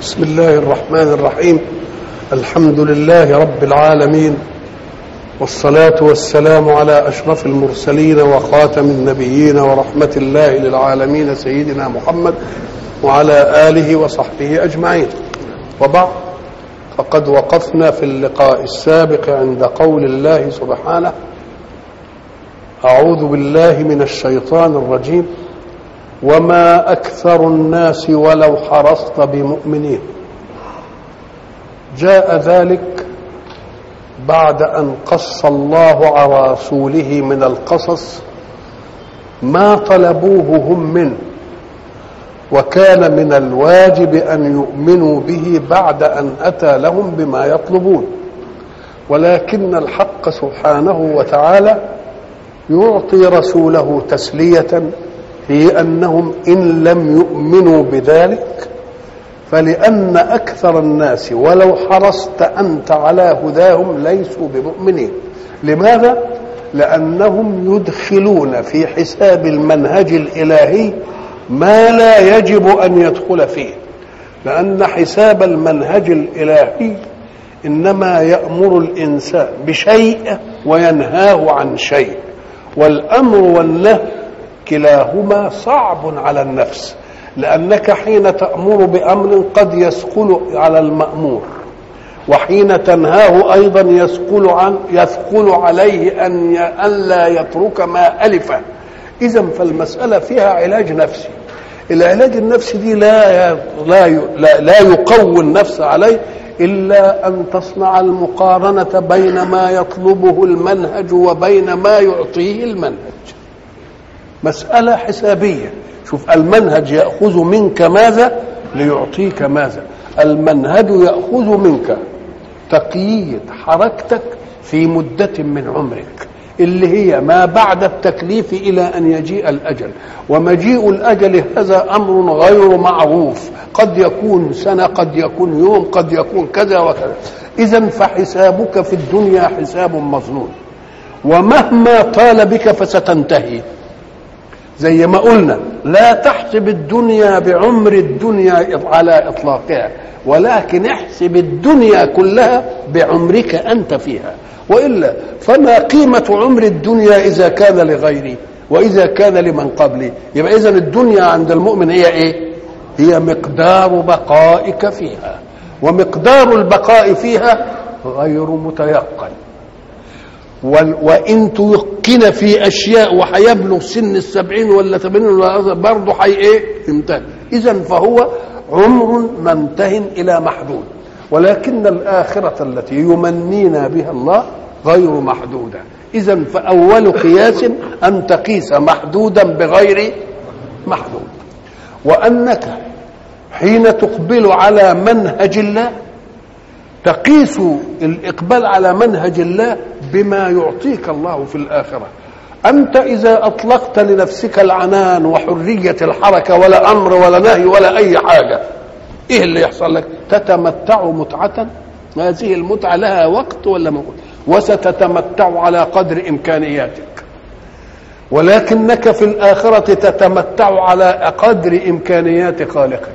بسم الله الرحمن الرحيم الحمد لله رب العالمين والصلاة والسلام على أشرف المرسلين وخاتم النبيين ورحمة الله للعالمين سيدنا محمد وعلى آله وصحبه أجمعين وبعد فقد وقفنا في اللقاء السابق عند قول الله سبحانه أعوذ بالله من الشيطان الرجيم وما أكثر الناس ولو حرصت بمؤمنين جاء ذلك بعد أن قص الله على رسوله من القصص ما طلبوه هم منه وكان من الواجب أن يؤمنوا به بعد أن أتى لهم بما يطلبون ولكن الحق سبحانه وتعالى يعطي رسوله تسليه في انهم ان لم يؤمنوا بذلك فلان اكثر الناس ولو حرصت انت على هداهم ليسوا بمؤمنين لماذا لانهم يدخلون في حساب المنهج الالهي ما لا يجب ان يدخل فيه لان حساب المنهج الالهي انما يامر الانسان بشيء وينهاه عن شيء والامر والنهي كلاهما صعب على النفس لانك حين تامر بامر قد يثقل على المامور وحين تنهاه ايضا يثقل عن يثقل عليه ان ان لا يترك ما الفه اذا فالمساله فيها علاج نفسي العلاج النفسي دي لا لا لا, لا يقوي النفس عليه الا ان تصنع المقارنه بين ما يطلبه المنهج وبين ما يعطيه المنهج مسألة حسابية شوف المنهج يأخذ منك ماذا ليعطيك ماذا المنهج يأخذ منك تقييد حركتك في مدة من عمرك اللي هي ما بعد التكليف إلى أن يجيء الأجل ومجيء الأجل هذا أمر غير معروف قد يكون سنة قد يكون يوم قد يكون كذا وكذا إذا فحسابك في الدنيا حساب مظنون ومهما طال بك فستنتهي زي ما قلنا لا تحسب الدنيا بعمر الدنيا على اطلاقها ولكن احسب الدنيا كلها بعمرك انت فيها والا فما قيمه عمر الدنيا اذا كان لغيري واذا كان لمن قبلي يبقى اذا الدنيا عند المؤمن هي ايه هي مقدار بقائك فيها ومقدار البقاء فيها غير متيقن وان تيقن في اشياء وهيبلغ سن السبعين ولا ثمانين ولا برضه حي ايه يمتهن اذا فهو عمر منته الى محدود ولكن الاخره التي يمنينا بها الله غير محدوده اذا فاول قياس ان تقيس محدودا بغير محدود وانك حين تقبل على منهج الله تقيس الإقبال على منهج الله بما يعطيك الله في الآخرة أنت إذا أطلقت لنفسك العنان وحرية الحركة ولا أمر ولا نهي ولا أي حاجة إيه اللي يحصل لك تتمتع متعة هذه المتعة لها وقت ولا موقت وستتمتع على قدر إمكانياتك ولكنك في الآخرة تتمتع على قدر إمكانيات خالقك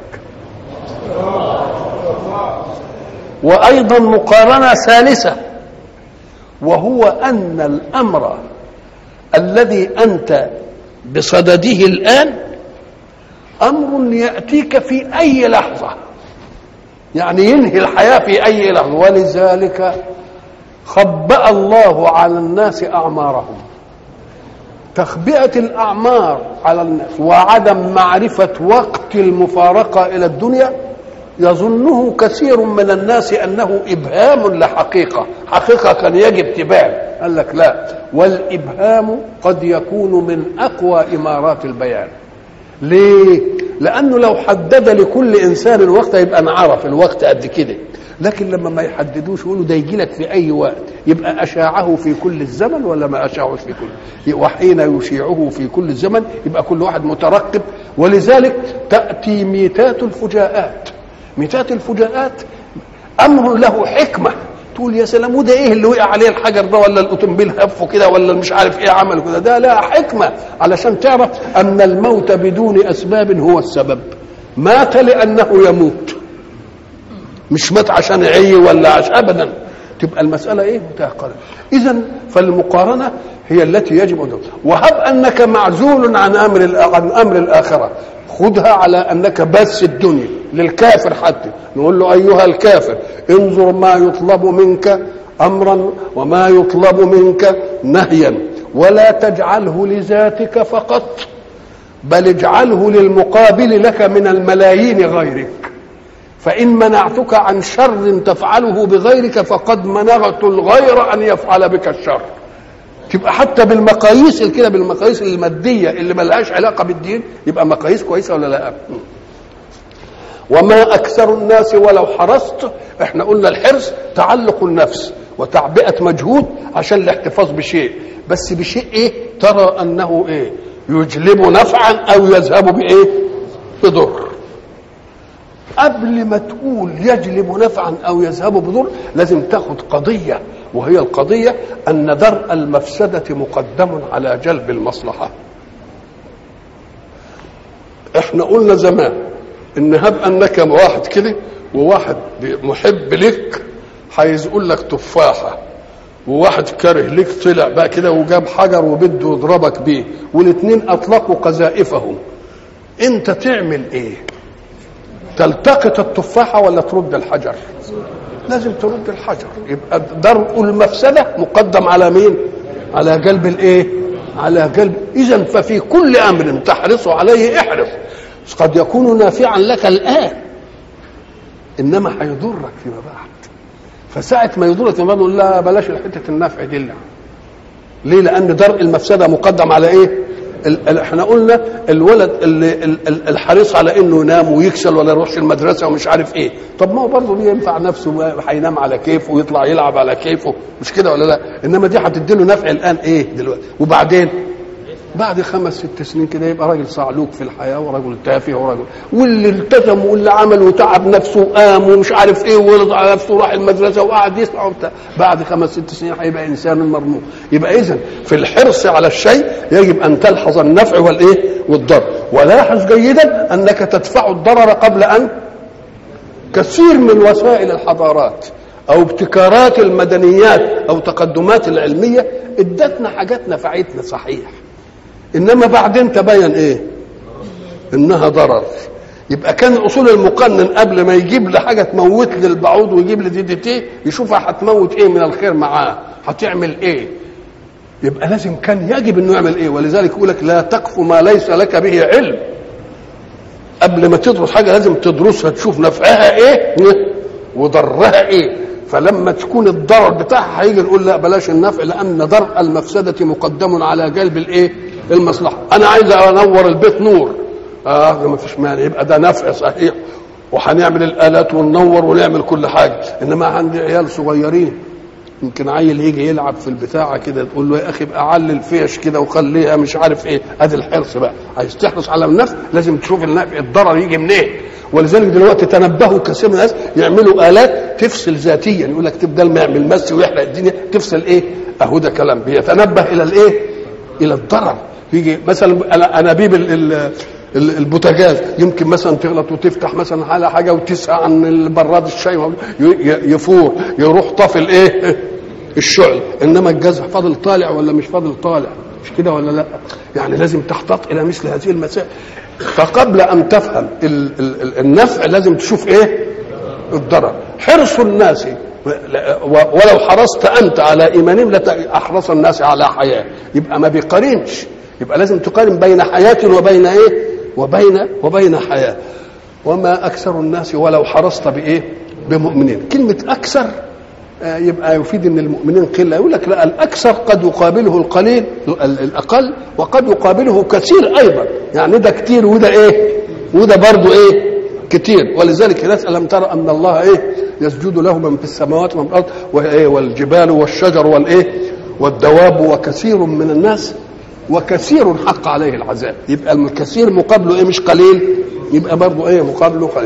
وايضا مقارنه ثالثه وهو ان الامر الذي انت بصدده الان امر ياتيك في اي لحظه يعني ينهي الحياه في اي لحظه ولذلك خبأ الله على الناس اعمارهم تخبئه الاعمار على الناس وعدم معرفه وقت المفارقه الى الدنيا يظنه كثير من الناس انه ابهام لحقيقه حقيقه كان يجب تبان قال لك لا والابهام قد يكون من اقوى امارات البيان ليه لانه لو حدد لكل انسان الوقت يبقى انعرف الوقت قد كده لكن لما ما يحددوش يقولوا ده يجي لك في اي وقت يبقى اشاعه في كل الزمن ولا ما اشاعه في كل وحين يشيعه في كل الزمن يبقى كل واحد مترقب ولذلك تاتي ميتات الفجاءات ميتات الفجاءات امر له حكمه تقول يا سلام وده ايه اللي وقع عليه الحجر ده ولا الاوتومبيل هفه كده ولا مش عارف ايه عمل كده ده لا حكمه علشان تعرف ان الموت بدون اسباب هو السبب مات لانه يموت مش مات عشان عي ولا عشان ابدا تبقى المساله ايه متيقنه اذا فالمقارنه هي التي يجب ان وهب انك معزول عن امر الآ- عن امر الاخره خذها على انك بس الدنيا للكافر حتى نقول له ايها الكافر انظر ما يطلب منك امرا وما يطلب منك نهيا ولا تجعله لذاتك فقط بل اجعله للمقابل لك من الملايين غيرك فإن منعتك عن شر تفعله بغيرك فقد منعت الغير أن يفعل بك الشر تبقى حتى بالمقاييس كده بالمقاييس المادية اللي ملهاش علاقة بالدين يبقى مقاييس كويسة ولا لا وما أكثر الناس ولو حرصت احنا قلنا الحرص تعلق النفس وتعبئة مجهود عشان الاحتفاظ بشيء بس بشيء ايه ترى انه ايه يجلب نفعا او يذهب بايه بضر قبل ما تقول يجلب نفعا او يذهب بضر لازم تاخد قضيه وهي القضيه ان درء المفسده مقدم على جلب المصلحه احنا قلنا زمان ان هب انك واحد كده وواحد محب لك هيقول لك تفاحه وواحد كاره لك طلع بقى كده وجاب حجر وبده يضربك بيه والاثنين اطلقوا قذائفهم انت تعمل ايه تلتقط التفاحه ولا ترد الحجر لازم ترد الحجر يبقى درء المفسده مقدم على مين على جلب الايه على جلب اذا ففي كل امر تحرص عليه احرص قد يكون نافعا لك الان انما هيضرك فيما بعد فساعة ما يضرك فيما بعد نقول لا بلاش حتة النفع دي لا ليه لان درء المفسده مقدم على ايه ال- ال- احنا قلنا الولد اللي ال- ال- الحريص على انه ينام ويكسل ولا يروحش المدرسه ومش عارف ايه طب ما هو برضه بينفع نفسه هينام على كيفه ويطلع يلعب على كيفه مش كده ولا لا انما دي هتدي له نفع الان ايه دلوقتي وبعدين بعد خمس ست سنين كده يبقى راجل صعلوك في الحياه ورجل تافه ورجل واللي التزم واللي عمل وتعب نفسه وقام ومش عارف ايه وولد على نفسه وراح المدرسه وقعد يسمع وبتاع بعد خمس ست سنين هيبقى انسان مرموق يبقى اذا في الحرص على الشيء يجب ان تلحظ النفع والايه والضر ولاحظ جيدا انك تدفع الضرر قبل ان كثير من وسائل الحضارات او ابتكارات المدنيات او تقدمات العلميه ادتنا حاجات نفعتنا صحيح انما بعدين تبين ايه انها ضرر يبقى كان الاصول المقنن قبل ما يجيب لي حاجه تموت لي البعوض ويجيب لي دي دي تي يشوفها هتموت ايه من الخير معاه هتعمل ايه يبقى لازم كان يجب انه يعمل ايه ولذلك يقول لك لا تقف ما ليس لك به علم قبل ما تدرس حاجه لازم تدرسها تشوف نفعها ايه وضرها ايه فلما تكون الضرر بتاعها هيجي نقول لا بلاش النفع لان درء المفسده مقدم على جلب الايه المصلحه انا عايز انور البيت نور اه ما فيش مانع يبقى ده نفع صحيح وهنعمل الالات وننور ونعمل كل حاجه انما عندي عيال صغيرين يمكن عيل يجي يلعب في البتاعه كده تقول له يا اخي ابقى علل فيش كده وخليها مش عارف ايه ادي الحرص بقى عايز تحرص على النفع لازم تشوف النفع الضرر يجي منين ولذلك دلوقتي تنبهوا كثير من الناس يعملوا الات تفصل ذاتيا يقول لك تبدل ما يعمل مس ويحرق الدنيا تفصل ايه اهو ده كلام بيتنبه الى الايه الى الضرر يجي مثلا انابيب ال- ال- ال- البوتاجاز يمكن مثلا تغلط وتفتح مثلا على حاجه وتسعى عن البراد الشاي ي- ي- يفور يروح طافي الايه الشعل انما الجاز فاضل طالع ولا مش فاضل طالع مش كده ولا لا يعني لازم تحتاط الى مثل هذه المسائل فقبل ان تفهم ال- ال- ال- النفع لازم تشوف ايه الضرر حرص الناس ولو حرصت انت ايمانهم ايمانهم لاحرص الناس على حياه يبقى ما بيقارنش يبقى لازم تقارن بين حياه وبين ايه وبين وبين حياه وما اكثر الناس ولو حرصت بايه بمؤمنين كلمه اكثر آه، يبقى يفيد ان المؤمنين قله يقول لك لا الاكثر قد يقابله القليل ال- الاقل وقد يقابله كثير ايضا يعني ده كتير وده ايه وده برضه ايه كتير ولذلك الناس الم ترى ان الله ايه يسجد له من في السماوات ومن في الارض وإيه والجبال والشجر والايه والدواب وكثير من الناس وكثير حق عليه العذاب يبقى الكثير مقابله ايه مش قليل يبقى برضه ايه مقابله قليل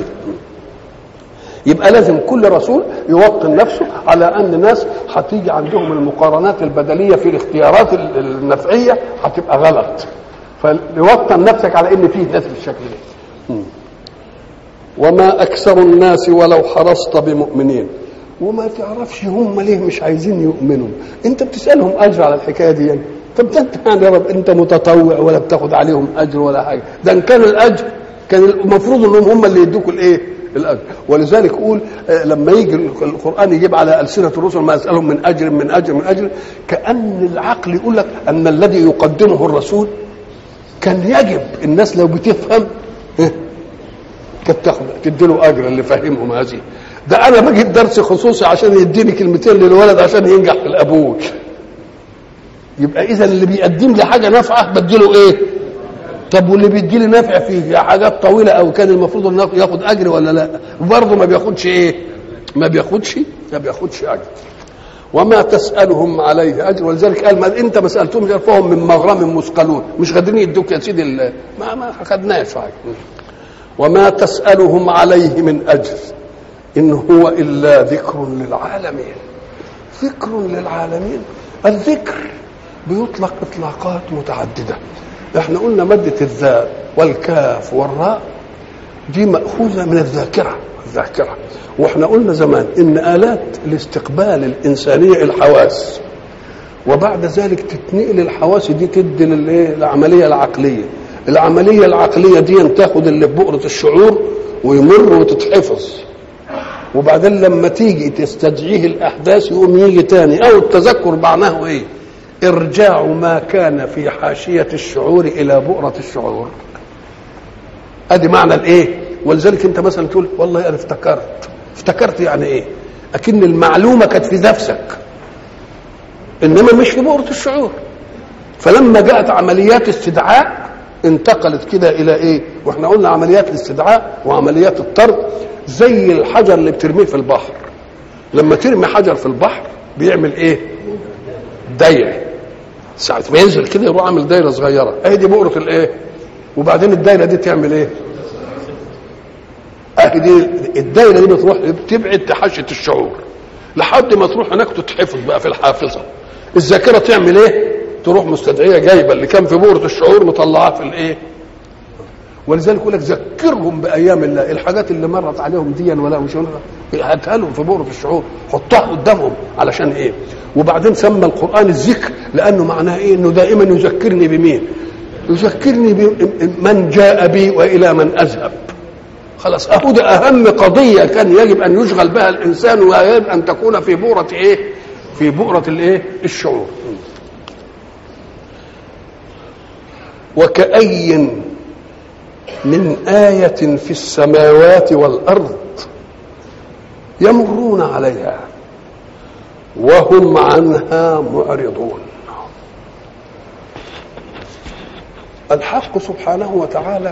يبقى لازم كل رسول يوطن نفسه على ان ناس هتيجي عندهم المقارنات البدليه في الاختيارات ال- النفعيه هتبقى غلط فيوطن نفسك على ان فيه ناس بالشكل ده وما اكثر الناس ولو حرصت بمؤمنين وما تعرفش هم ليه مش عايزين يؤمنوا انت بتسالهم اجر على الحكايه دي يعني. طب ده انت يعني يا رب انت متطوع ولا بتاخد عليهم اجر ولا حاجه ده ان كان الاجر كان المفروض انهم هم اللي يدوكوا الايه الاجر ولذلك يقول آه، لما يجي القران يجيب على السنه الرسل ما يسالهم من اجر من اجر من اجر كان العقل يقول لك ان الذي يقدمه الرسول كان يجب الناس لو بتفهم ها، كانت تاخد تدي له اجر اللي فاهمهم هذه ده انا بجيب درس خصوصي عشان يديني كلمتين للولد عشان ينجح في الابوه يبقى اذا اللي بيقدم لي حاجه نافعه بديله ايه طب واللي بيدي لي نافع في حاجات طويله او كان المفروض انه ياخد اجر ولا لا برضه ما بياخدش ايه ما بياخدش ما بياخدش اجر وما تسالهم عليه اجر ولذلك قال ما انت ما سالتهمش فهم من مغرم مثقلون مش قادرين يدوك يا سيدي ال- ما ما خدناش حاجه وما تسالهم عليه من اجر ان هو الا ذكر للعالمين ذكر للعالمين الذكر بيطلق اطلاقات متعدده احنا قلنا ماده الذال والكاف والراء دي ماخوذه من الذاكره الذاكره واحنا قلنا زمان ان الات الاستقبال الانسانيه الحواس وبعد ذلك تتنقل الحواس دي تدي للايه العمليه العقليه العمليه العقليه دي تاخد اللي في بؤره الشعور ويمر وتتحفظ وبعدين لما تيجي تستدعيه الاحداث يقوم يجي تاني او التذكر معناه ايه ارجاع ما كان في حاشيه الشعور الى بؤره الشعور ادي معنى الايه ولذلك انت مثلا تقول والله انا افتكرت افتكرت يعني ايه اكن المعلومه كانت في نفسك انما مش في بؤره الشعور فلما جاءت عمليات استدعاء انتقلت كده الى ايه واحنا قلنا عمليات الاستدعاء وعمليات الطرد زي الحجر اللي بترميه في البحر لما ترمي حجر في البحر بيعمل ايه دايره ساعة ما ينزل كده يروح عامل دايره صغيره اهي دي بؤره الايه وبعدين الدايره دي تعمل ايه اهي دي الدايره دي بتروح بتبعد تحاشيه الشعور لحد ما تروح هناك تتحفظ بقى في الحافظه الذاكره تعمل ايه تروح مستدعيه جايبه اللي كان في بؤره الشعور مطلعاه في الايه ولذلك يقول لك ذكرهم بايام الله الحاجات اللي مرت عليهم دي ولا مش هاتها لهم في بؤره الشعور حطها قدامهم علشان ايه وبعدين سمى القران الذكر لانه معناه ايه انه دائما يذكرني بمين يذكرني بمن جاء بي والى من اذهب خلاص اهو ده اهم قضيه كان يجب ان يشغل بها الانسان ويجب ان تكون في بؤره ايه في بؤره الايه الشعور وكأي من آية في السماوات والأرض يمرون عليها وهم عنها معرضون الحق سبحانه وتعالى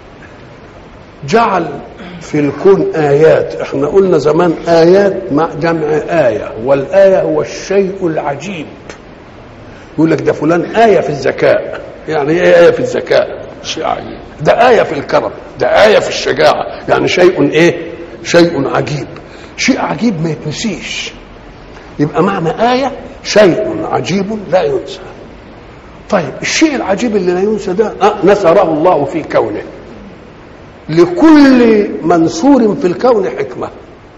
جعل في الكون آيات احنا قلنا زمان آيات مع جمع آية والآية هو الشيء العجيب يقول لك ده فلان آية في الذكاء يعني ايه آية في الذكاء شيء عجيب ده آية في الكرم ده آية في الشجاعة يعني شيء ايه شيء عجيب شيء عجيب ما يتنسيش يبقى معنى آية شيء عجيب لا ينسى طيب الشيء العجيب اللي لا ينسى ده آه نثره الله في كونه لكل منصور في الكون حكمة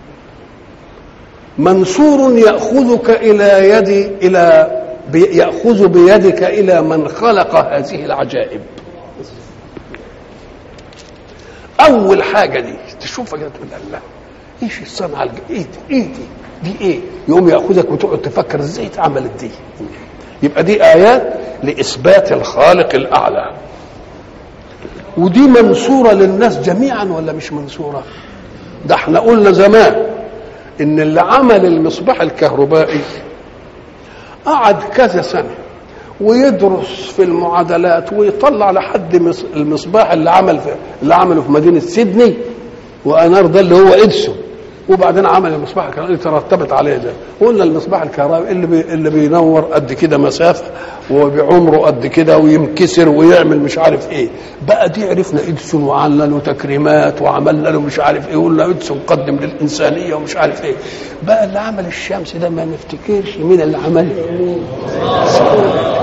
منصور يأخذك إلى يد إلى يأخذ بيدك إلى من خلق هذه العجائب أول حاجة دي تشوفها كده تقول الله ايش الصنعة الج... ايه دي ايه دي دي ايه يقوم ياخذك وتقعد تفكر ازاي اتعملت دي يبقى دي ايات لاثبات الخالق الاعلى ودي منصورة للناس جميعا ولا مش منصورة ده احنا قلنا زمان ان اللي عمل المصباح الكهربائي قعد كذا سنة ويدرس في المعادلات ويطلع لحد المصباح اللي عمل في اللي عمله في مدينة سيدني وانار ده اللي هو ادسون وبعدين عمل المصباح الكهربائي ترتبت عليه ده قلنا المصباح الكهربائي اللي بي اللي بينور قد كده مسافه وبعمره قد كده وينكسر ويعمل مش عارف ايه بقى دي عرفنا ادسون وعملنا له تكريمات وعملنا له مش عارف ايه قلنا ادسون قدم للانسانيه ومش عارف ايه بقى اللي عمل الشمس ده ما نفتكرش مين اللي عمله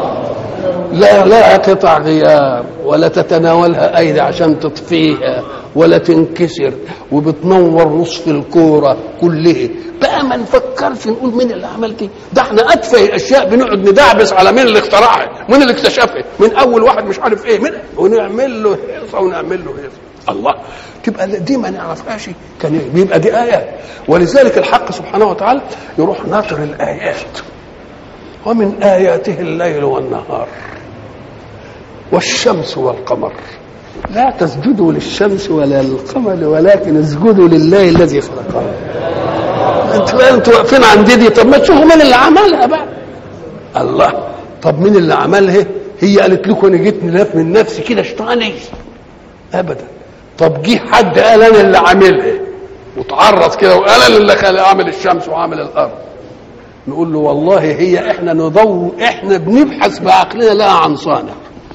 لا لا قطع غيار ولا تتناولها ايدي عشان تطفيها ولا تنكسر وبتنور نصف الكوره كلها بقى ما نفكرش نقول مين اللي عمل كده ده احنا اتفه الاشياء بنقعد ندعبس على مين اللي اخترعها مين اللي اكتشفها من اول واحد مش عارف ايه من ونعمل له هيصه ونعمل له هيصه الله تبقى دي ما نعرفهاش كان بيبقى دي ايات ولذلك الحق سبحانه وتعالى يروح ناطر الايات ومن اياته الليل والنهار والشمس والقمر لا تسجدوا للشمس ولا للقمر ولكن اسجدوا لله الذي خلقها انتوا انتوا واقفين عند دي طب ما تشوفوا مين اللي عملها بقى الله طب مين اللي عملها هي قالت لكم انا جيت من نفسي كده شطاني ابدا طب جه حد قال انا اللي عاملها وتعرض كده وقال انا اللي خلق عامل الشمس وعامل الارض نقول له والله هي احنا نضو احنا بنبحث بعقلنا لها عن صانع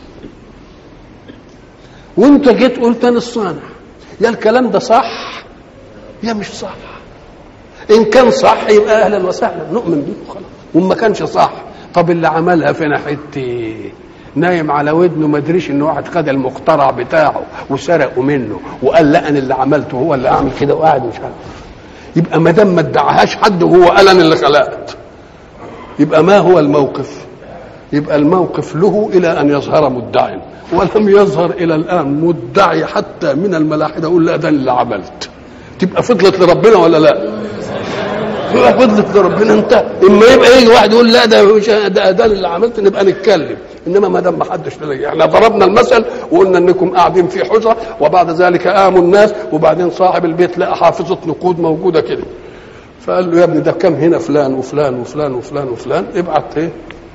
وانت جيت قلت انا الصانع يا الكلام ده صح يا مش صح ان كان صح يبقى اهلا وسهلا نؤمن به وخلاص وما كانش صح طب اللي عملها فينا حته نايم على ودنه ما ادريش ان واحد خد المخترع بتاعه وسرقه منه وقال لا انا اللي عملته هو اللي اعمل كده وقاعد مش عارف يبقى ما دام ما ادعاهاش حد وهو قال انا اللي خلقت يبقى ما هو الموقف يبقى الموقف له الى ان يظهر مدعي ولم يظهر الى الان مدعي حتى من الملاحده يقول لا ده اللي عملت تبقى فضلت لربنا ولا لا يبقى فضلت لربنا انت اما يبقى يجي واحد يقول لا ده مش ده, ده اللي عملت نبقى نتكلم انما ما دام ما حدش احنا ضربنا المثل وقلنا انكم قاعدين في حجره وبعد ذلك قاموا الناس وبعدين صاحب البيت لقى حافظه نقود موجوده كده فقال له يا ابني ده كم هنا فلان وفلان وفلان وفلان وفلان ابعت ايه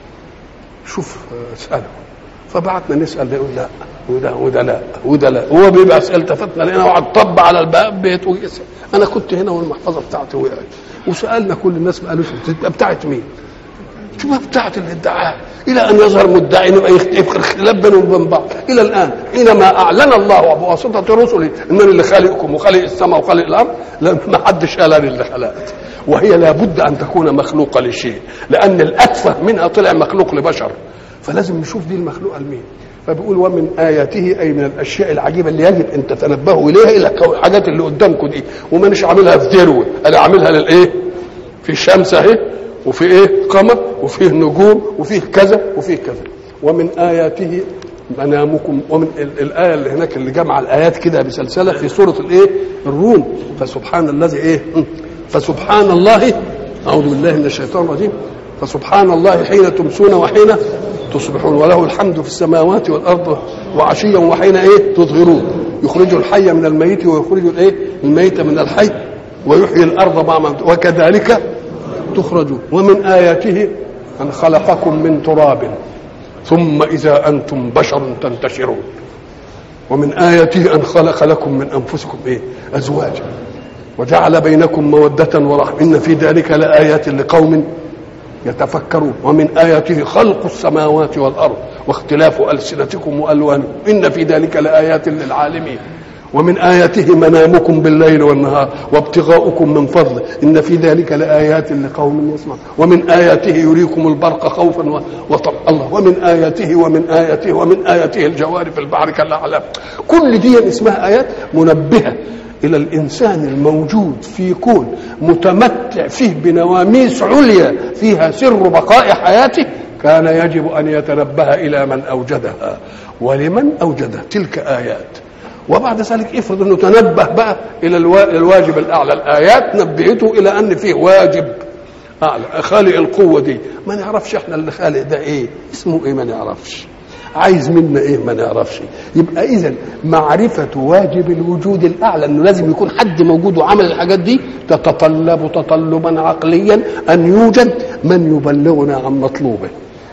شوف اساله فبعتنا نسال ده يقول لا وده وده لا وده لا هو بيبقى التفتنا لقينا واحد طب على الباب بيت ويسأل. انا كنت هنا والمحفظه بتاعتي وقعت وسالنا كل الناس ما قالوش تبقى بتاعت مين؟ تبقى بتاعت الادعاء الى ان يظهر مدعي يبقى يبقى اختلاف بينهم وبين بعض الى الان حينما اعلن الله بواسطه رسله انني اللي خالقكم وخالق السماء وخالق الارض ما حدش قال انا اللي خلقت وهي لابد ان تكون مخلوقه لشيء لان الاتفه منها طلع مخلوق لبشر فلازم نشوف دي المخلوقه لمين فبيقول ومن اياته اي من الاشياء العجيبه اللي يجب ان تتنبهوا اليها الى الحاجات اللي قدامكم دي ومانيش عاملها في ذروه انا عاملها للايه؟ في شمس اهي وفي ايه؟ قمر وفيه نجوم وفيه كذا وفيه كذا ومن اياته منامكم ومن الايه اللي هناك اللي جمع الايات كده بسلسله في سوره الايه؟ الروم فسبحان الذي ايه؟ فسبحان الله اعوذ بالله من الشيطان الرجيم فسبحان الله حين تمسون وحين تصبحون وله الحمد في السماوات والارض وعشيا وحين ايه تظهرون يخرج الحي من الميت ويخرج الايه الميت من الحي ويحيي الارض مع من وكذلك تخرجون ومن اياته ان خلقكم من تراب ثم اذا انتم بشر تنتشرون ومن اياته ان خلق لكم من انفسكم ايه ازواجا وجعل بينكم موده ورحمه ان في ذلك لايات لقوم يتفكرون ومن آياته خلق السماوات والأرض واختلاف ألسنتكم وألوانكم إن في ذلك لآيات للعالمين ومن آياته منامكم بالليل والنهار وابتغاؤكم من فضله إن في ذلك لآيات لقوم يسمعون ومن آياته يريكم البرق خوفا وطمعا الله ومن آياته ومن آياته ومن آياته الجوار في البحر كالأعلام كل دي اسمها آيات منبهة الى الانسان الموجود في كون متمتع فيه بنواميس عليا فيها سر بقاء حياته كان يجب ان يتنبه الى من اوجدها ولمن اوجدها تلك ايات وبعد ذلك افرض انه تنبه بقى الى الواجب الاعلى الايات نبهته الى ان فيه واجب اعلى خالق القوه دي ما نعرفش احنا اللي خالق ده ايه اسمه ايه ما نعرفش عايز منا ايه ما نعرفش يبقى اذا معرفه واجب الوجود الاعلى انه لازم يكون حد موجود وعمل الحاجات دي تتطلب تطلبا عقليا ان يوجد من يبلغنا عن مطلوبه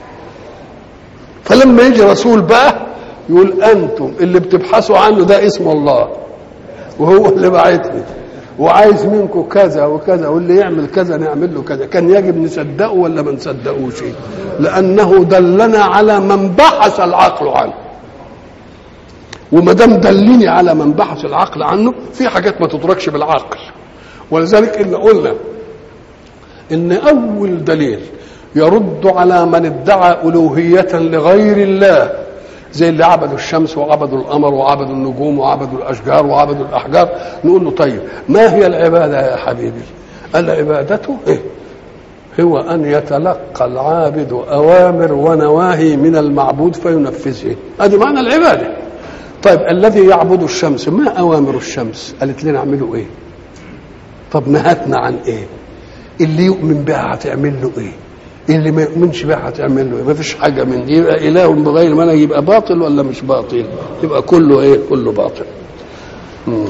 فلما يجي رسول بقى يقول انتم اللي بتبحثوا عنه ده اسم الله وهو اللي بعتني وعايز منكم كذا وكذا واللي يعمل كذا نعمل له كذا كان يجب نصدقه ولا ما نصدقوش لانه دلنا على من بحث العقل عنه وما دام دلني على من بحث العقل عنه في حاجات ما تدركش بالعقل ولذلك إن قلنا ان اول دليل يرد على من ادعى الوهيه لغير الله زي اللي عبدوا الشمس وعبدوا القمر وعبدوا النجوم وعبدوا الاشجار وعبدوا الاحجار نقول له طيب ما هي العباده يا حبيبي العباده ايه هو ان يتلقى العابد اوامر ونواهي من المعبود فينفذه هذه معنى العباده طيب الذي يعبد الشمس ما اوامر الشمس قالت لنا اعملوا ايه طب نهتنا عن ايه اللي يؤمن بها هتعمل له ايه اللي ما يؤمنش بها هتعمل له ايه ما فيش حاجه من دي يبقى اله بغير منهج يبقى باطل ولا مش باطل يبقى كله ايه كله باطل مم.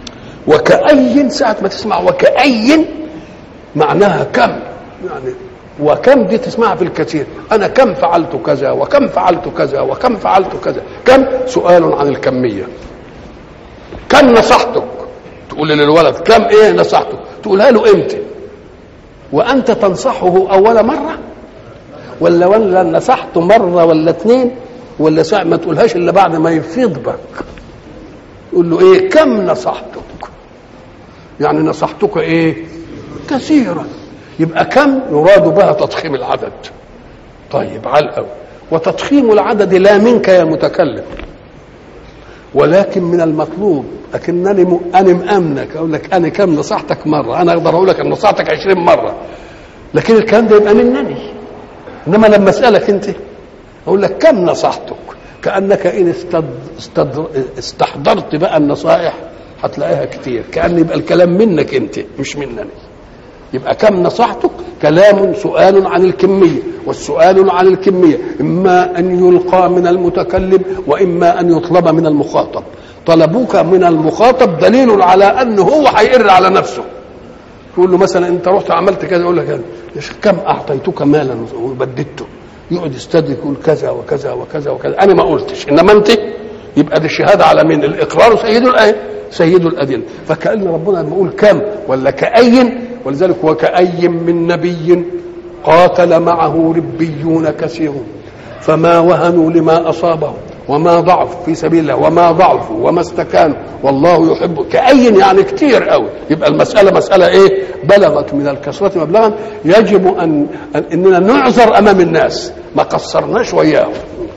وكأي ساعة ما تسمع وكأي معناها كم يعني وكم دي تسمعها في الكثير انا كم فعلت كذا وكم فعلت كذا وكم فعلت كذا كم سؤال عن الكميه كم نصحتك تقول للولد كم ايه نصحته تقولها له امتى وانت تنصحه اول مره ولا ولا نصحته مره ولا اثنين ولا ساعة ما تقولهاش الا بعد ما يفيض بك يقول له ايه كم نصحتك يعني نصحتك ايه كثيرا يبقى كم يراد بها تضخيم العدد طيب على الأول وتضخيم العدد لا منك يا متكلم ولكن من المطلوب لكنني م... انا مامنك اقول لك انا كم نصحتك مره انا اقدر اقول لك ان نصحتك 20 مره لكن الكلام ده يبقى منني انما لما اسالك انت اقول لك كم نصحتك كانك ان استد... استد... استحضرت بقى النصائح هتلاقيها كتير كان يبقى الكلام منك انت مش منني يبقى كم نصحتك كلام سؤال عن الكمية والسؤال عن الكمية إما أن يلقى من المتكلم وإما أن يطلب من المخاطب طلبوك من المخاطب دليل على أنه هو هيقر على نفسه تقول له مثلا أنت رحت عملت كذا يقول لك كم أعطيتك مالا وبددته يقعد يستدرك يقول كذا وكذا وكذا وكذا أنا ما قلتش إنما أنت يبقى دي الشهادة على مين الإقرار سيد الآية سيد الأدلة فكأن ربنا بيقول كم ولا كأي ولذلك وكأي من نبي قاتل معه ربيون كثيرون فما وهنوا لما أصابهم وما ضعفوا في سبيل الله وما ضعفوا وما استكانوا والله يحب كأي يعني كتير قوي يبقى المسألة مسألة إيه بلغت من الكثرة مبلغا يجب أن أننا نعذر أمام الناس ما قصرناش وياهم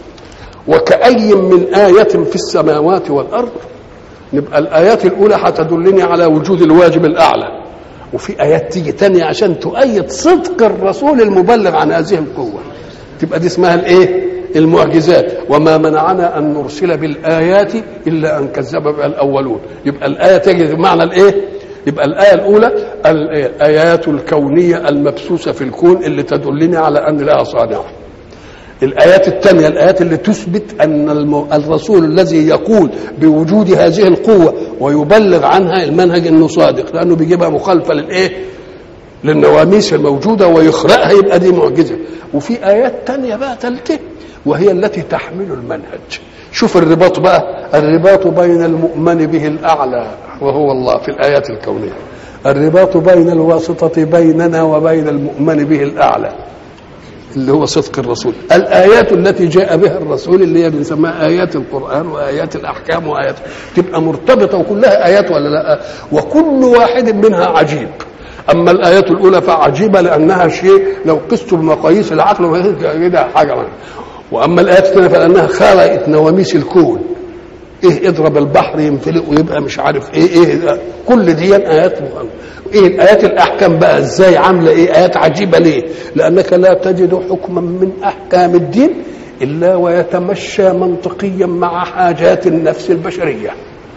وكأي من آية في السماوات والأرض نبقى الآيات الأولى هتدلني على وجود الواجب الأعلى وفي آيات تيجي تانية عشان تؤيد صدق الرسول المبلغ عن هذه القوة تبقى دي اسمها الإيه؟ المعجزات وما منعنا أن نرسل بالآيات إلا أن كذب بها الأولون يبقى الآية تجد بمعنى الإيه؟ يبقى الآية الأولى الآيات الكونية المبثوثة في الكون اللي تدلني على أن لها صانع الآيات الثانية الآيات اللي تثبت أن الرسول الذي يقول بوجود هذه القوة ويبلغ عنها المنهج أنه صادق لأنه بيجيبها مخالفة للإيه؟ للنواميس الموجودة ويخرقها يبقى دي معجزة وفي آيات تانية بقى ثالثة وهي التي تحمل المنهج شوف الرباط بقى الرباط بين المؤمن به الأعلى وهو الله في الآيات الكونية الرباط بين الواسطة بيننا وبين المؤمن به الأعلى اللي هو صدق الرسول الآيات التي جاء بها الرسول اللي هي بنسميها آيات القرآن وآيات الأحكام وآيات تبقى مرتبطة وكلها آيات ولا لا وكل واحد منها عجيب أما الآيات الأولى فعجيبة لأنها شيء لو قست بمقاييس العقل كده حاجة منها. وأما الآيات الثانية فلأنها خلقت نواميس الكون ايه اضرب البحر ينفلق ويبقى مش عارف ايه ايه كل دي ايات مهمة. ايه الايات الاحكام بقى ازاي عامله ايه ايات عجيبه ليه لانك لا تجد حكما من احكام الدين الا ويتمشى منطقيا مع حاجات النفس البشريه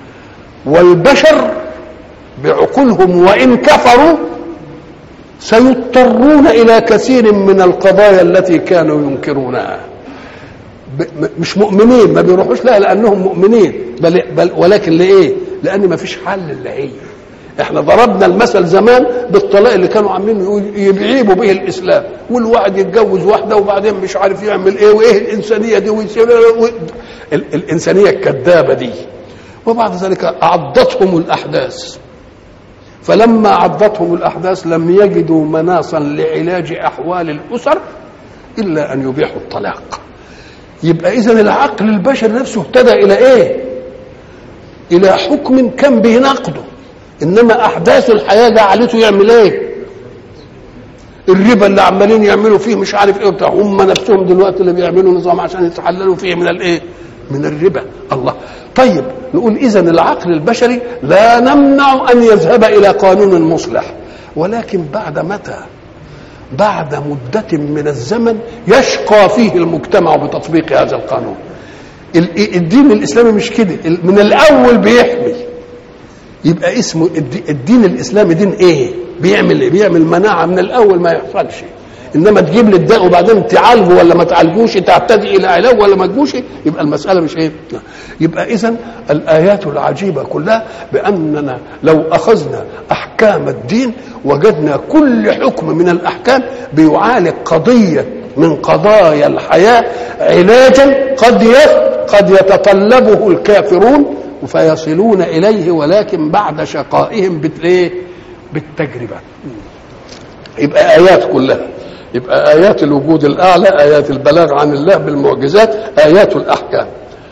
والبشر بعقولهم وان كفروا سيضطرون الى كثير من القضايا التي كانوا ينكرونها مش مؤمنين ما بيروحوش لها لانهم مؤمنين بل, بل ولكن لايه؟ لان ما فيش حل الا هي احنا ضربنا المثل زمان بالطلاق اللي كانوا عاملين يعيبوا به الاسلام والواحد يتجوز واحده وبعدين مش عارف يعمل ايه وايه الانسانيه دي ويسيب الانسانيه الكذابه دي وبعد ذلك عضتهم الاحداث فلما عضتهم الاحداث لم يجدوا مناصا لعلاج احوال الاسر الا ان يبيحوا الطلاق يبقى اذا العقل البشري نفسه اهتدى الى ايه الى حكم كان بيناقضه انما احداث الحياه جعلته يعمل ايه الربا اللي عمالين يعملوا فيه مش عارف ايه وبتاع هم نفسهم دلوقتي اللي بيعملوا نظام عشان يتحللوا فيه من الايه من الربا الله طيب نقول اذا العقل البشري لا نمنع ان يذهب الى قانون مصلح ولكن بعد متى بعد مدة من الزمن يشقى فيه المجتمع بتطبيق هذا القانون الدين الإسلامي مش كده من الأول بيحمي يبقى اسمه الدين الإسلامي دين إيه بيعمل إيه بيعمل مناعة من الأول ما يحصلش انما تجيب لي الداء وبعدين تعالجه ولا ما تعالجوش تعتدي الى علاج ولا ما تجوش يبقى المساله مش ايه يبقى اذا الايات العجيبه كلها باننا لو اخذنا احكام الدين وجدنا كل حكم من الاحكام بيعالج قضيه من قضايا الحياه علاجا قد قد يتطلبه الكافرون فيصلون اليه ولكن بعد شقائهم بالتجربه يبقى ايات كلها يبقى آيات الوجود الأعلى آيات البلاغ عن الله بالمعجزات آيات الأحكام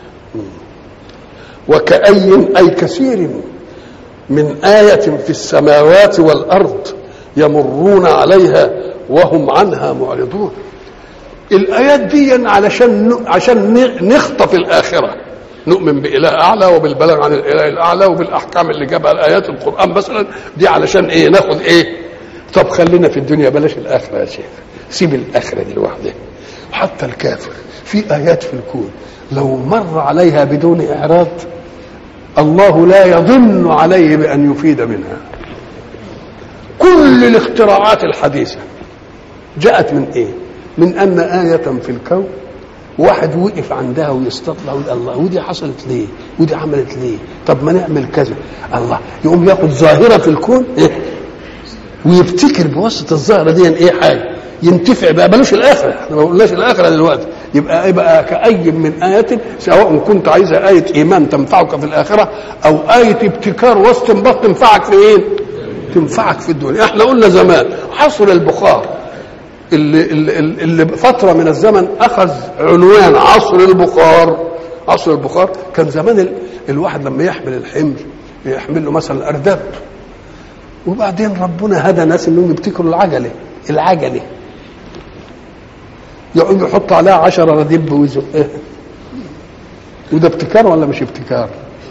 وكأي أي كثير من آية في السماوات والأرض يمرون عليها وهم عنها معرضون الآيات دي علشان عشان نخطف الآخرة نؤمن بإله أعلى وبالبلاغ عن الإله الأعلى وبالأحكام اللي جابها الآيات القرآن مثلا دي علشان إيه ناخد إيه طب خلينا في الدنيا بلاش الآخرة يا شيخ سيب الآخرة دي لوحدها حتى الكافر في آيات في الكون لو مر عليها بدون إعراض الله لا يضن عليه بأن يفيد منها كل الاختراعات الحديثة جاءت من إيه؟ من أن آية في الكون واحد وقف عندها ويستطلع ويقول الله ودي حصلت ليه؟ ودي عملت ليه؟ طب ما نعمل كذا الله يقوم ياخد ظاهرة في الكون إيه؟ ويبتكر بواسطة الظاهرة دي إيه حاجة ينتفع بقى بلاش الاخره احنا ما قلناش الاخره دلوقتي يبقى يبقى كأي من آية سواء كنت عايزة آية إيمان تنفعك في الآخرة أو آية ابتكار واستنباط تنفعك في إيه؟ تنفعك في الدنيا احنا قلنا زمان عصر البخار اللي, اللي, اللي فترة من الزمن أخذ عنوان عصر البخار عصر البخار كان زمان ال... الواحد لما يحمل الحمل يحمل له مثلا أرداب وبعدين ربنا هدى ناس انهم يبتكروا العجله العجله يقعد يحط عليها عشرة رديب ويزق إيه؟ وده ابتكار ولا مش ابتكار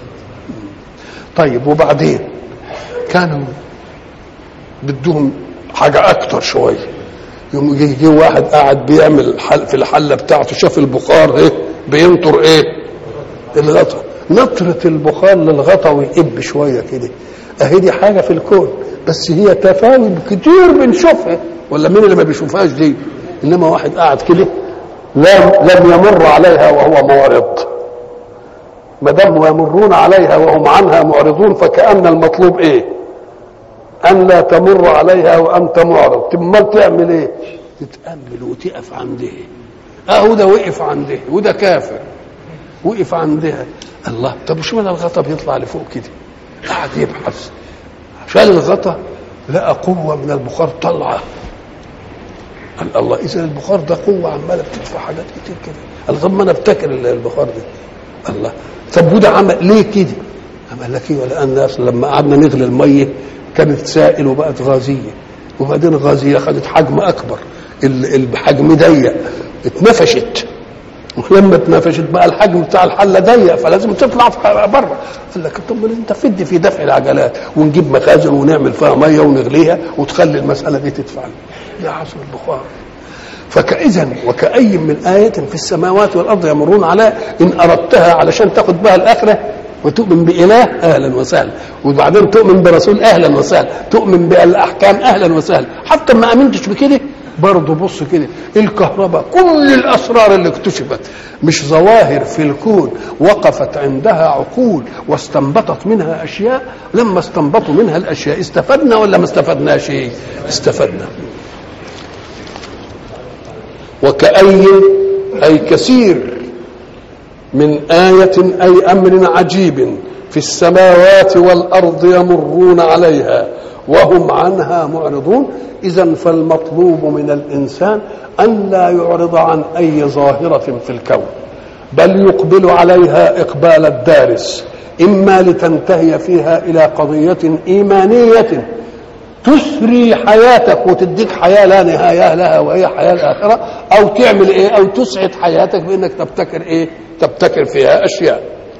طيب وبعدين كانوا بدهم حاجة أكتر شوية يوم يجي واحد قاعد بيعمل حل في الحلة بتاعته شاف البخار ايه بينطر ايه الغطا نطرة البخار للغطا ويقب شوية كده اهي دي حاجة في الكون بس هي تفاوت كتير بنشوفها ولا مين اللي ما بيشوفهاش دي انما واحد قاعد كده لم لم يمر عليها وهو معرض ما دام يمرون عليها وهم عنها معرضون فكأن المطلوب ايه؟ أن لا تمر عليها وأنت معرض امال تعمل ايه؟ تتأمل وتقف عندها اهو ده وقف عندها وده كافر وقف عندها الله طب شو من الغطا بيطلع لفوق كده قاعد يبحث شال الغطا لقى قوة من البخار طالعة قال الله اذا البخار ده قوه عماله بتدفع حاجات كتير كده قال طب ما انا افتكر البخار ده الله طب وده عمل ليه كده؟ قال لك ايه ولان الناس لما قعدنا نغلي الميه كانت سائل وبقت غازيه وبعدين غازيه خدت حجم اكبر الحجم ضيق اتنفشت ولما اتنفشت بقى الحجم بتاع الحله ضيق فلازم تطلع بره قال لك طب انت فد في دفع العجلات ونجيب مخازن ونعمل فيها ميه ونغليها وتخلي المساله دي تدفع ده عصر البخار فكإذا وكأي من آية في السماوات والأرض يمرون على إن أردتها علشان تاخد بها الآخرة وتؤمن بإله أهلا وسهلا وبعدين تؤمن برسول أهلا وسهلا تؤمن بالأحكام أهلا وسهلا حتى ما آمنتش بكده برضه بص كده الكهرباء كل الاسرار اللي اكتشفت مش ظواهر في الكون وقفت عندها عقول واستنبطت منها اشياء لما استنبطوا منها الاشياء استفدنا ولا ما استفدناش استفدنا وكأي أي كثير من آية أي أمر عجيب في السماوات والأرض يمرون عليها وهم عنها معرضون إذا فالمطلوب من الإنسان أن لا يعرض عن أي ظاهرة في الكون بل يقبل عليها إقبال الدارس إما لتنتهي فيها إلى قضية إيمانية تسري حياتك وتديك حياه لا نهايه لها وهي حياه الاخره او تعمل ايه او تسعد حياتك بانك تبتكر ايه تبتكر فيها اشياء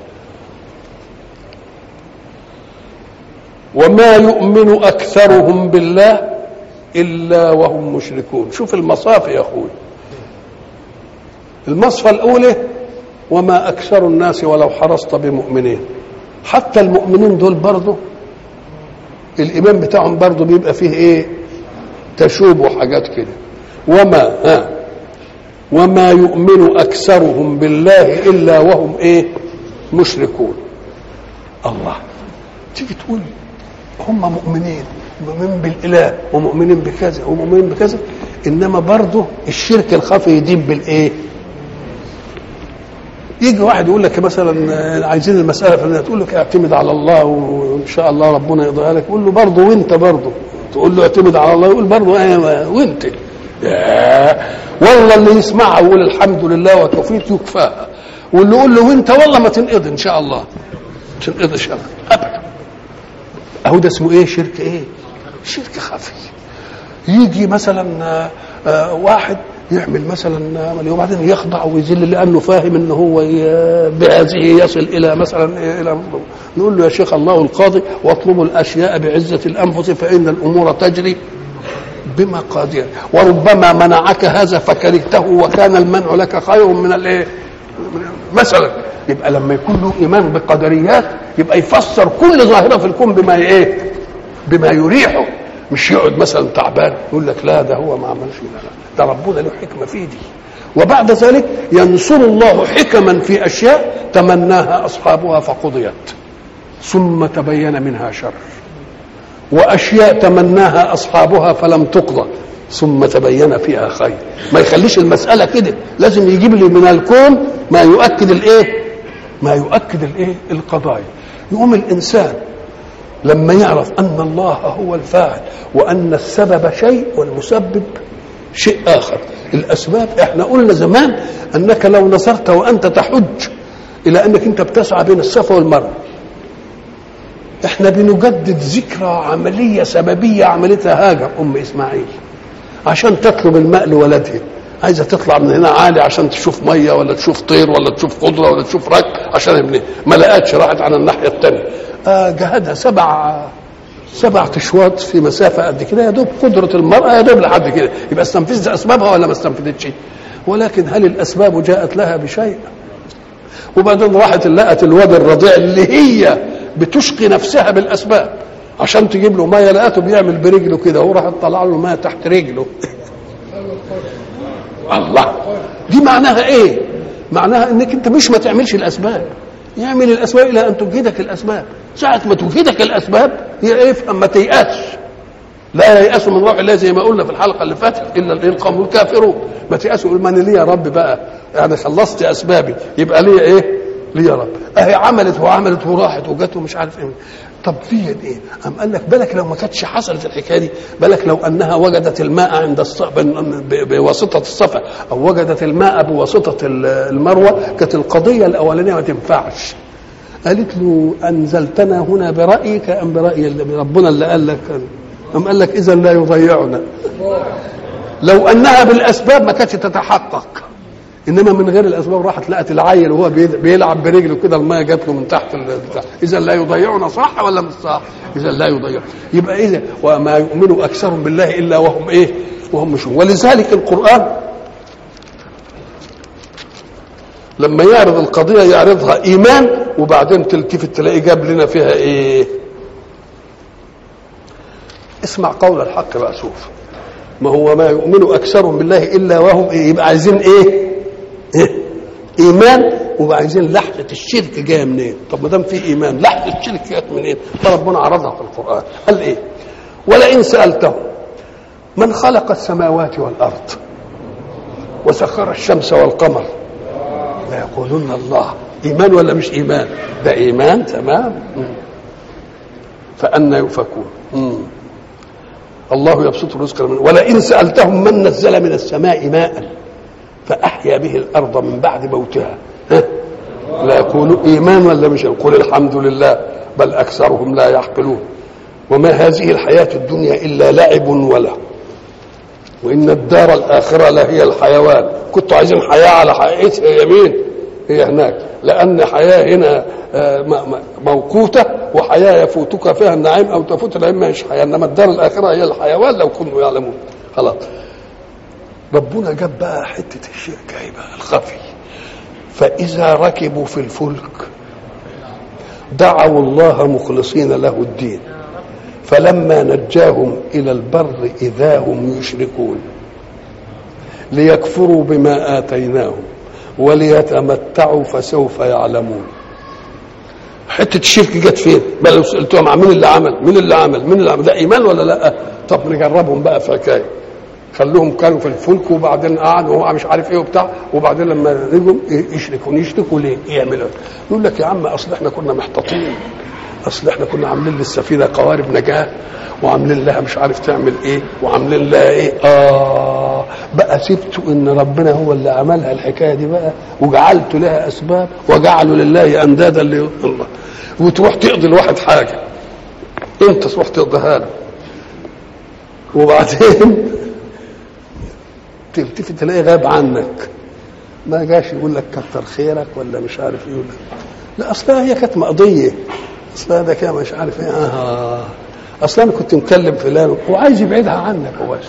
وما يؤمن اكثرهم بالله الا وهم مشركون شوف المصاف يا اخوي المصفى الاولى وما اكثر الناس ولو حرصت بمؤمنين حتى المؤمنين دول برضه الايمان بتاعهم برضه بيبقى فيه ايه تشوب وحاجات كده وما ها وما يؤمن اكثرهم بالله الا وهم ايه مشركون الله تيجي تقول هم مؤمنين مؤمنين بالاله ومؤمنين بكذا ومؤمنين بكذا انما برضه الشرك الخفي يدين بالايه يجي واحد يقول لك مثلا عايزين المساله فلانيه تقول لك اعتمد على الله وان شاء الله ربنا يقضيها لك يقول له برضه وانت برضه تقول له اعتمد على الله يقول برضه ايه وانت يا والله اللي يسمعها ويقول الحمد لله وكفيت يكفاها واللي يقول له وانت والله ما تنقضي ان شاء الله تنقضي شر ابدا اهو ده اسمه ايه شرك ايه شرك خفي يجي مثلا آه، آه، واحد يعمل مثلا عمل وبعدين يخضع ويذل لانه فاهم ان هو ي- بهذه يصل الى مثلا إيه الى نقول له يا شيخ الله القاضي واطلبوا الاشياء بعزه الانفس فان الامور تجري بمقادير وربما منعك هذا فكرهته وكان المنع لك خير من الايه مثلا يبقى لما يكون له ايمان بقدريات يبقى يفسر كل ظاهره في الكون بما ايه بما يريحه مش يقعد مثلا تعبان يقول لك لا ده هو ما عملش لا لا ده ربنا له حكمه في دي وبعد ذلك ينصر الله حكما في اشياء تمناها اصحابها فقضيت ثم تبين منها شر واشياء تمناها اصحابها فلم تقضى ثم تبين فيها خير ما يخليش المساله كده لازم يجيب لي من الكون ما يؤكد الايه ما يؤكد الايه القضايا يقوم الانسان لما يعرف ان الله هو الفاعل وان السبب شيء والمسبب شيء اخر الاسباب احنا قلنا زمان انك لو نظرت وانت تحج الى انك انت بتسعى بين الصفا والمروه احنا بنجدد ذكرى عمليه سببيه عملتها هاجر ام اسماعيل عشان تطلب الماء لولدها عايزه تطلع من هنا عالي عشان تشوف ميه ولا تشوف طير ولا تشوف خضره ولا تشوف رك عشان ابنها ما لقتش راحت على الناحيه الثانيه آه جهدها سبع سبع اشواط في مسافه قد كده يا دوب قدره المراه يا دوب لحد كده يبقى استنفذت اسبابها ولا ما استنفذتش ولكن هل الاسباب جاءت لها بشيء وبعدين راحت لقت الواد الرضيع اللي هي بتشقي نفسها بالاسباب عشان تجيب له ميه لقته بيعمل برجله كده هو راح طلع له ميه تحت رجله الله دي معناها ايه معناها انك انت مش ما تعملش الاسباب يعمل الاسباب الى ان تجهدك الاسباب ساعه ما تجهدك الاسباب هي ايه اما تيأس لا ييأسوا من روح الله زي ما قلنا في الحلقه اللي فاتت الا الايه القوم الكافرون ما تيأسوا يقول من ليه يا رب بقى يعني خلصت اسبابي يبقى ليه ايه ليه يا رب اهي عملت وعملت وراحت وجت ومش عارف ايه طب في ايه قام قال لك بالك لو ما كانتش حصلت الحكايه دي بالك لو انها وجدت الماء عند الصفا بواسطه الصفا او وجدت الماء بواسطه المروه كانت القضيه الاولانيه ما تنفعش قالت له انزلتنا هنا برايك ام براي ربنا اللي قال لك ام قال لك اذا لا يضيعنا لو انها بالاسباب ما كانتش تتحقق انما من غير الاسباب راحت لقت العيل وهو بيلعب برجله كده الميه جات له من تحت البتاع اذا لا يضيعنا صح ولا مش صح اذا لا يضيع يبقى اذا وما يؤمن اكثرهم بالله الا وهم ايه وهم مش ولذلك القران لما يعرض القضيه يعرضها ايمان وبعدين تلتفت تلاقي جاب لنا فيها ايه اسمع قول الحق بقى شوف ما هو ما يؤمن اكثرهم بالله الا وهم إيه يبقى عايزين ايه إيه؟ ايمان وبقى عايزين لحظه الشرك جايه منين طب ما دام في ايمان لحظه الشرك جت منين فربنا عرضها في القران قال ايه ولئن سالتهم من خلق السماوات والارض وسخر الشمس والقمر ليقولن الله ايمان ولا مش ايمان ده ايمان تمام فأنا يؤفكون مم. الله يبسط الرزق لمن ولئن سألتهم من نزل من السماء ماء فأحيا به الأرض من بعد موتها ها؟ لا يقولوا إيمان ولا مش قل الحمد لله بل أكثرهم لا يعقلون وما هذه الحياة الدنيا إلا لعب وله وإن الدار الآخرة لهي الحيوان كنتوا عايزين حياة على حقيقتها هي مين هي هناك لأن حياة هنا آه، م- م- موقوتة وحياة يفوتك فيها النعيم أو تفوت النعيم مش حياة إنما الدار الآخرة هي الحيوان لو كانوا يعلمون خلاص ربنا جاب بقى حتة الشرك اهي بقى الخفي فإذا ركبوا في الفلك دعوا الله مخلصين له الدين فلما نجاهم إلى البر إذا هم يشركون ليكفروا بما آتيناهم وليتمتعوا فسوف يعلمون حتة الشرك جت فين؟ بقى لو سألتهم عن مين اللي عمل؟ مين اللي عمل؟ مين اللي عمل؟ ده إيمان ولا لأ؟ طب نجربهم بقى في حكاية خلوهم كانوا في الفلك وبعدين قعدوا وهو مش عارف ايه وبتاع وبعدين لما رجعوا يشركوا يشركوا ليه؟ يعملوا يقول لك يا عم اصل احنا كنا محتاطين اصل احنا كنا عاملين للسفينه قوارب نجاه وعاملين لها مش عارف تعمل ايه وعاملين لها ايه اه بقى سبتوا ان ربنا هو اللي عملها الحكايه دي بقى وجعلت لها اسباب وجعلوا لله اندادا لي الله وتروح تقضي الواحد حاجه انت تروح تقضيها له وبعدين تلتفت تلاقيه غاب عنك ما جاش يقول لك كتر خيرك ولا مش عارف ايه ولا لا اصلها هي كانت مقضيه اصلها ده كده مش عارف ايه اه اصلا انا كنت مكلم فلان هو عايز يبعدها عنك هو بس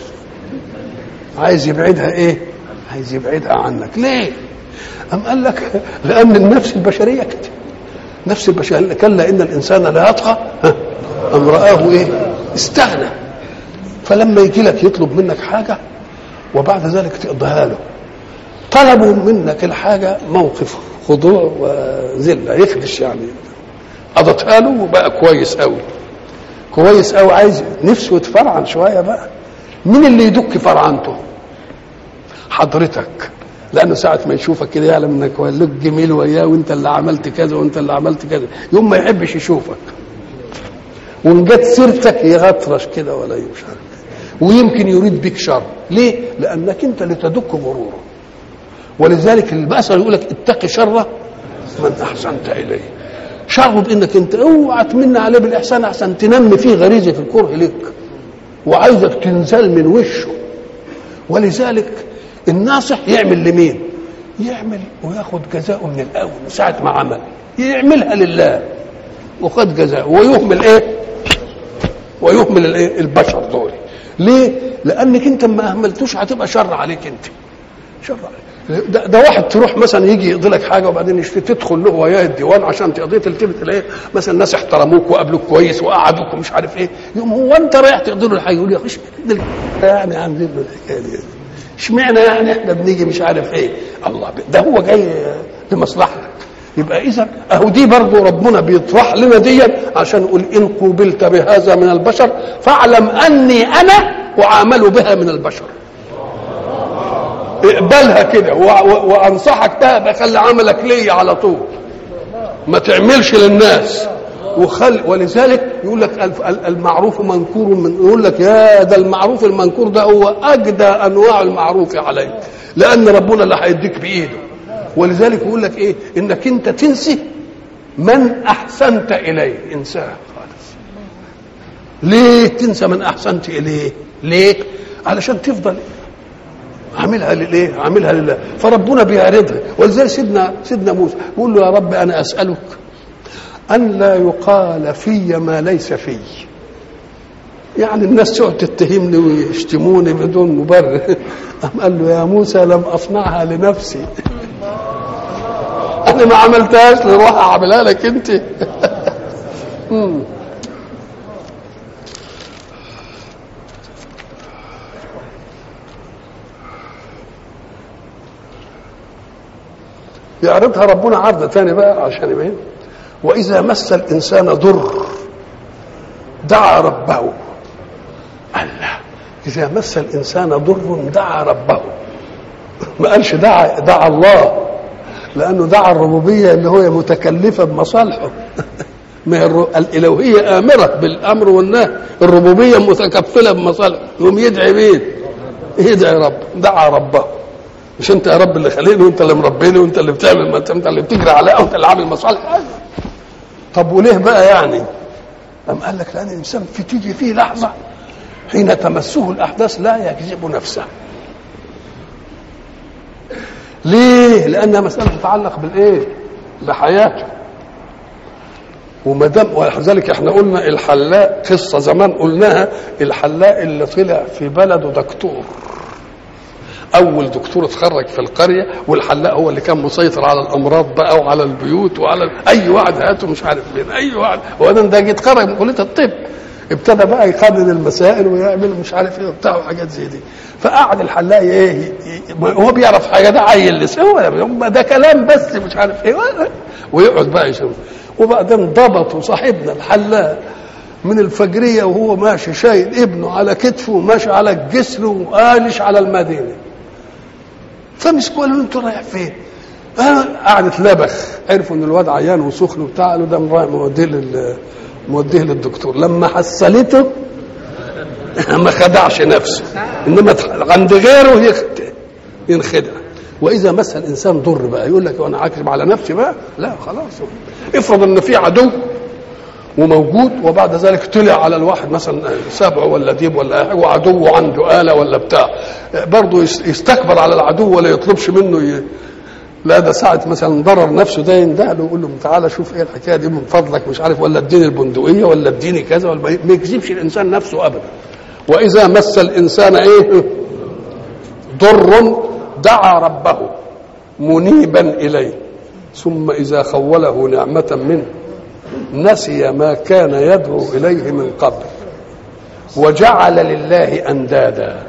عايز يبعدها ايه عايز يبعدها عنك ليه أم قال لك لأن النفس البشرية كده نفس البشرية كلا إن الإنسان لا يطغى ها، أم رآه إيه استغنى فلما يجي لك يطلب منك حاجة وبعد ذلك تقضيها له طلبوا منك الحاجة موقف خضوع وذلة يخدش يعني قضتها له وبقى كويس قوي كويس قوي عايز نفسه يتفرعن شوية بقى مين اللي يدك فرعنته حضرتك لانه ساعه ما يشوفك كده يعلم انك لك جميل وياه وانت اللي عملت كذا وانت اللي عملت كذا يوم ما يحبش يشوفك وان جت سيرتك يغطرش كده ولا مش عارف ويمكن يريد بك شر ليه لانك انت اللي تدك غروره ولذلك المثل يقول لك اتق شر من احسنت اليه شره بانك انت اوعى تمن عليه بالاحسان احسن تنمي فيه غريزه الكره لك وعايزك تنزل من وشه ولذلك الناصح يعمل لمين يعمل وياخد جزاءه من الاول ساعه ما عمل يعملها لله وخد جزاءه ويهمل ايه ويهمل الايه البشر دول ليه لانك انت ما اهملتوش هتبقى شر عليك انت شر عليك ده, ده واحد تروح مثلا يجي يقضي لك حاجه وبعدين يشتي تدخل له وياه الديوان عشان تقضيه تلتفت تلاقيه مثلا الناس احترموك وقابلوك كويس وقعدوك ومش عارف ايه يوم هو انت رايح تقضي له الحاجه يقول يا اخي يعني عاملين له الحكايه دي اشمعنى يعني احنا بنيجي مش عارف ايه الله ده هو جاي لمصلحتك يبقى اذا اهو دي برضه ربنا بيطرح لنا دي عشان يقول ان قوبلت بهذا من البشر فاعلم اني انا اعامل بها من البشر اقبلها كده وانصحك بها بخلي عملك ليا على طول ما تعملش للناس وخل ولذلك يقول لك المعروف منكور من يقول لك يا ده المعروف المنكور ده هو اجدى انواع المعروف عليك لان ربنا اللي هيديك بايده ولذلك يقول لك ايه انك انت تنسي من احسنت اليه انساه خالص ليه تنسى من احسنت اليه ليه علشان تفضل عاملها للايه عاملها لله فربنا بيعرضها ولذلك سيدنا سيدنا موسى يقول له يا رب انا اسالك أن لا يقال في ما ليس في يعني الناس تقعد تتهمني ويشتموني بدون مبرر أم قال له يا موسى لم أصنعها لنفسي أنا ما عملتهاش لروح أعملها لك أنت يعرضها ربنا عرض ثاني بقى عشان يبين وإذا مس الإنسان ضر دعا ربه الله إذا مس الإنسان ضر دعا ربه ما قالش دعا دعا الله لأنه دعا الربوبية اللي هو متكلفة بمصالحه ما الإلوهية آمرة بالأمر والنهي الربوبية متكفلة بمصالحه يقوم يدعي مين؟ يدعي رب دعا ربه مش انت يا رب اللي خليني وانت اللي مربيني وانت اللي بتعمل ما انت اللي بتجري عليا وانت اللي عامل مصالح طب وليه بقى يعني أم قال لك لأن الإنسان في تيجي فيه لحظة حين تمسه الأحداث لا يكذب نفسه ليه؟ لأنها مسألة تتعلق بالإيه؟ بحياته وما دام ولذلك احنا قلنا الحلاق قصه زمان قلناها الحلاق اللي طلع في بلده دكتور اول دكتور اتخرج في القريه والحلاق هو اللي كان مسيطر على الامراض بقى وعلى البيوت وعلى اي واحد هاته مش عارف مين اي واحد هو ده ده اتخرج من كليه الطب ابتدى بقى يقنن المسائل ويعمل مش عارف ايه وبتاع وحاجات زي دي فقعد الحلاق ايه هو بيعرف حاجه ده عيل لسه هو ده كلام بس مش عارف ايه ويقعد بقى يشوف وبعدين ضبطوا صاحبنا الحلاق من الفجريه وهو ماشي شايل ابنه على كتفه وماشي على الجسر وقالش على المدينه فمسكوا قالوا له انت رايح فين؟ قعدت لبخ عرفوا ان الواد عيان وسخن وبتاع قالوا ده موديه لل موديه للدكتور لما حصلته ما خدعش نفسه انما عند غيره ينخدع واذا مس الانسان ضر بقى يقول لك وانا عاكب على نفسي بقى لا خلاص افرض ان في عدو وموجود وبعد ذلك طلع على الواحد مثلا سبع ولا ديب ولا وعدو عنده آلة ولا بتاع برضه يستكبر على العدو ولا يطلبش منه ي... لا ده ساعة مثلا ضرر نفسه ده ينده له يقول له تعالى شوف ايه الحكايه دي من فضلك مش عارف ولا اديني البندقيه ولا اديني كذا ولا ما يكذبش الانسان نفسه ابدا واذا مس الانسان ايه ضر دعا ربه منيبا اليه ثم اذا خوله نعمه منه نسي ما كان يدعو اليه من قبل وجعل لله اندادا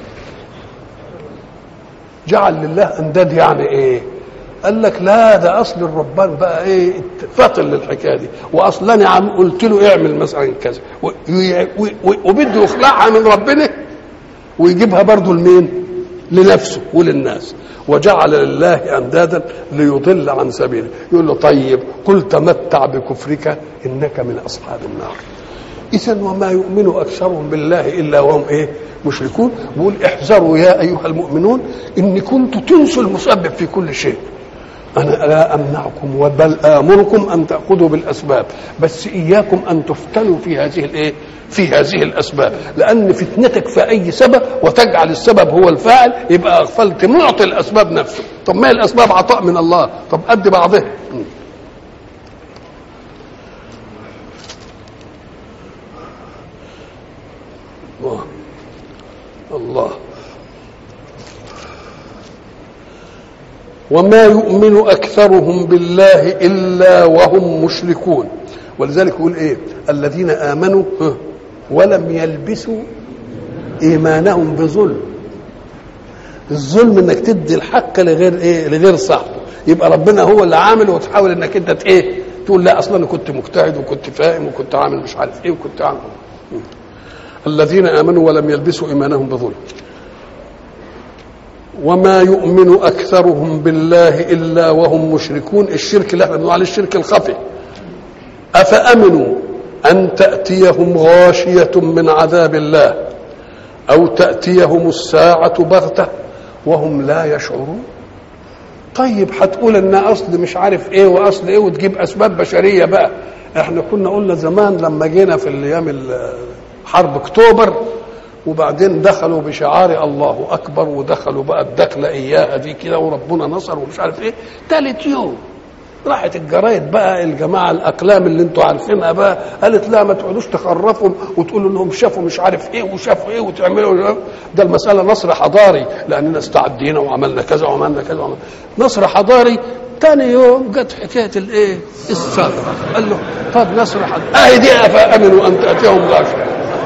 جعل لله انداد يعني ايه قال لك لا ده اصل الربان بقى ايه فاطل للحكايه دي واصلا انا عم قلت له اعمل مثلا كذا وبده يخلعها من ربنا ويجيبها برضه لمين لنفسه وللناس وجعل لله اندادا ليضل عن سبيله يقول له طيب قل تمتع بكفرك انك من اصحاب النار اذا وما يؤمن اكثرهم بالله الا وهم ايه مشركون بيقول احذروا يا ايها المؤمنون ان كنتم تنسوا المسبب في كل شيء انا لا امنعكم بل امركم ان تاخذوا بالاسباب بس اياكم ان تفتنوا في هذه الايه في هذه الاسباب لان فتنتك في اي سبب وتجعل السبب هو الفاعل يبقى اغفلت معطي الاسباب نفسه طب ما هي الاسباب عطاء من الله طب قد بعضها الله الله وما يؤمن اكثرهم بالله الا وهم مشركون ولذلك يقول ايه الذين امنوا ولم يلبسوا ايمانهم بظلم الظلم انك تدي الحق لغير ايه لغير صاحبه يبقى ربنا هو اللي عامل وتحاول انك انت ايه تقول لا اصلا انا كنت مجتهد وكنت فاهم وكنت عامل مش عارف ايه وكنت عامل الذين امنوا ولم يلبسوا ايمانهم بظلم وما يؤمن اكثرهم بالله الا وهم مشركون الشرك اللي احنا بنقول عليه الشرك الخفي افامنوا ان تاتيهم غاشيه من عذاب الله او تاتيهم الساعه بغته وهم لا يشعرون طيب هتقول ان اصل مش عارف ايه واصل ايه وتجيب اسباب بشريه بقى احنا كنا قلنا زمان لما جينا في الايام حرب اكتوبر وبعدين دخلوا بشعار الله اكبر ودخلوا بقى الدخله اياها دي كده وربنا نصر ومش عارف ايه ثالث يوم راحت الجرايد بقى الجماعه الاقلام اللي انتوا عارفينها بقى قالت لا ما تقعدوش تخرفهم وتقولوا انهم شافوا مش عارف ايه وشافوا ايه وتعملوا ده المساله نصر حضاري لاننا استعدينا وعملنا كذا وعملنا كذا وعملنا نصر حضاري ثاني يوم جت حكايه الايه؟ الثغره قال له طب نصر حضاري اهي دي افامنوا ان تاتيهم غاشيه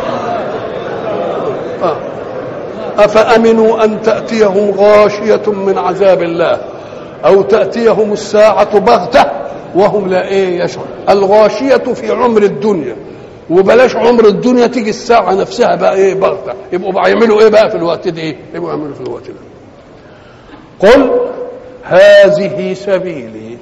آه. أفأمنوا أن تأتيهم غاشية من عذاب الله أو تأتيهم الساعة بغتة وهم لا إيه يشعر الغاشية في عمر الدنيا وبلاش عمر الدنيا تيجي الساعة نفسها بقى إيه بغتة يبقوا بيعملوا إيه بقى في الوقت ده إيه يبقوا يعملوا في الوقت ده قل هذه سبيلي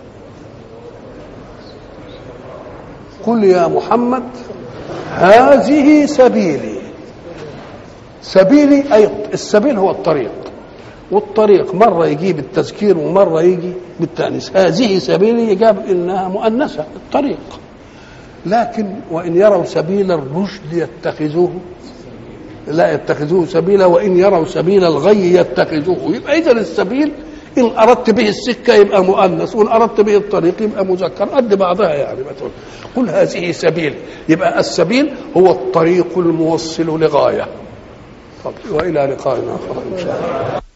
قل يا محمد هذه سبيلي سبيلي أي السبيل هو الطريق والطريق مرة يجيب التذكير ومرة يجي بالتأنيث هذه سبيلي يجاب إنها مؤنثة الطريق لكن وإن يروا سبيل الرشد يتخذوه لا يتخذوه سبيلا وإن يروا سبيل الغي يتخذوه يبقى إذا السبيل إن أردت به السكة يبقى مؤنث وإن أردت به الطريق يبقى مذكر قد بعضها يعني مثلا قل هذه سبيل يبقى السبيل هو الطريق الموصل لغاية طب وإلى لقاء آخر إن شاء الله